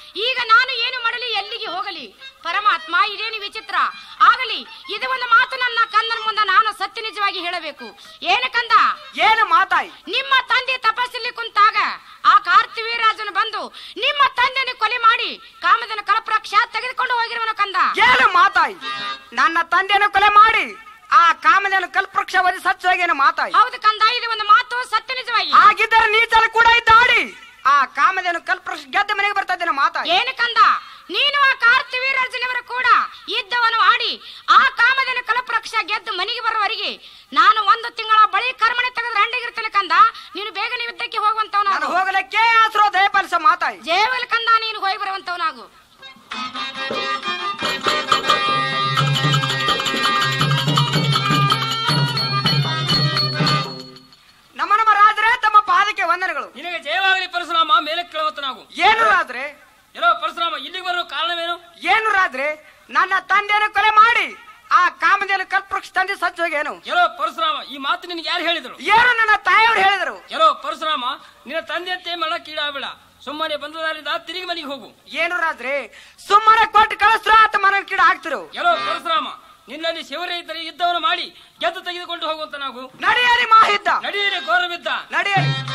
ಈಗ ನಾನು ಏನು ಮಾಡಲಿ ಎಲ್ಲಿಗೆ ಹೋಗಲಿ ಪರಮಾತ್ಮ ಇದೇನು ವಿಚಿತ್ರ ಆಗಲಿ ಇದು ಒಂದು ಮಾತು ನನ್ನ ಕಂದನ ಮುಂದೆ ನಾನು ಸತ್ಯ ನಿಜವಾಗಿ ಹೇಳಬೇಕು ಏನು ಕಂದ ಏನು ಮಾತಾಯಿ ನಿಮ್ಮ ತಂದೆ ತಪಸ್ಸಲ್ಲಿ ಕುಂತಾಗ ಆ ಕಾರ್ತಿವೀರಾಜನು ಬಂದು ನಿಮ್ಮ ತಂದೆಯನ್ನು ಕೊಲೆ ಮಾಡಿ ಕಾಮದನ ಕಲಪ್ರಾಕ್ಷ ತೆಗೆದುಕೊಂಡು ಹೋಗಿರುವನು ಕಂದ ಏನು ಮಾತಾಯಿ ನನ್ನ ತಂದೆಯನ್ನು ಕೊಲೆ ಮಾಡಿ ಆ ಕಾಮದೇನು ಕಲ್ಪವೃಕ್ಷ ವಧಿ ಸಚ್ಚೋಗೇನು ಮಾತಾಯಿ ಹೌದು ಕಂದ ಇದು ಒಂದು ಮಾತು ಸತ್ಯ ನಿಜವಾಗಿ ಆಗಿದ್ದರೆ ನೀಚಲು ಕೂಡ ಇದ್ದಾಡಿ ಆ ಕಾಮದೇನು ಕಲ್ಪವೃಕ್ಷ ಗೆದ್ದ ಮನೆಗೆ ಬರ್ತಾ ಇದ್ದೇನೆ ಮಾತಾಯಿ ಏನು ಕಂದ ನೀನು ಆ ಕಾರ್ತಿವೀರಾಜನವರು ಕೂಡ ಇದ್ದವನು ಆಡಿ ಆ ಕಾಮದನ ಕಲಪ್ರಕ್ಷ ಗೆದ್ದು ಮನೆಗೆ ಬರುವವರೆಗೆ ನಾನು ಒಂದು ತಿಂಗಳ ಬಳಿ ಕರ್ಮಣೆ ತೆಗೆದು ರಂಡಿಗಿರ್ತೇನೆ ಕಂದ ನೀನು ಬೇಗನೆ ಯುದ್ಧಕ್ಕೆ ನಾನು ಹೋಗುವಂತವನಾಗು ಹೋಗಲಿಕ್ಕೆ ಆಸರೋ ದಯಪಾಲಿಸ ಮಾತಾಯಿ ಜೇವಲ್ ಕಂದ ನೀನು ಹೋಗಿ ಬರುವಂತವನಾಗು ನಮ್ಮ ನಮ್ಮ ರಾಜರೇ ತಮ್ಮ ಪಾದಕ್ಕೆ ವಂದನೆಗಳು ನಿನಗೆ ಜಯವಾಗಲಿ ಪರಶುರಾಮ ಮೇಲೆ ಕೇಳುವತ್ತನಾಗು ಏನು ರಾಜ್ರೆ ಎಲ್ಲೋ ಪರಶುರಾಮ ಇಲ್ಲಿಗೆ ಬರೋ ಕಾರಣವೇನು ಏನು ರಾಜ್ರೆ ನನ್ನ ತಂದೆಯನ್ನು ಕೊಲೆ ಮಾಡಿ ಆ ಕಾಮದೇನು ಕಲ್ಪವೃಕ್ಷ ತಂದೆ ಸಚ್ಚೋಗೇನು ಎಲ್ಲೋ ಪರಶುರಾಮ ಈ ಮಾತು ನಿನಗೆ ಯಾರು ಹೇಳಿದ್ರು ಏನು ನನ್ನ ತಾಯಿಯವರು ಹೇಳಿದರು ಎಲ್ಲೋ ಪರಶುರಾಮ ನಿನ್ನ ತಂದೆಯಂತೆ ಮರಣಕ್ಕೀಡಾಗಬೇಡ ಸುಮ್ಮನೆ ಬಂದದಾರಿಂದ ತಿರುಗಿ ಮನೆಗೆ ಹೋಗು ಏನು ರಾಜ್ರೆ ಸುಮ್ಮನೆ ಕೊಟ್ಟು ಕಳಿಸ್ರು ಆತ ಮನ ಕಿಡ ಹಾಕ್ತಿರು ಎಲ್ಲೋ ಪರಶುರಾಮ ನಿನ್ನಲ್ಲಿ ಶಿವರೇ ಇದ್ದರೆ ಯುದ್ಧವನ್ನು ಮಾಡಿ ಗೆದ್ದು ತೆಗೆದುಕೊಂಡು ಹೋಗುವಂತ ನಾವು ನಡೆಯರಿ ಮಾಹಿದ್ದ ನಡೆಯಲಿ ಘೋರ ಬಿದ್ದ ನಡೆಯರಿ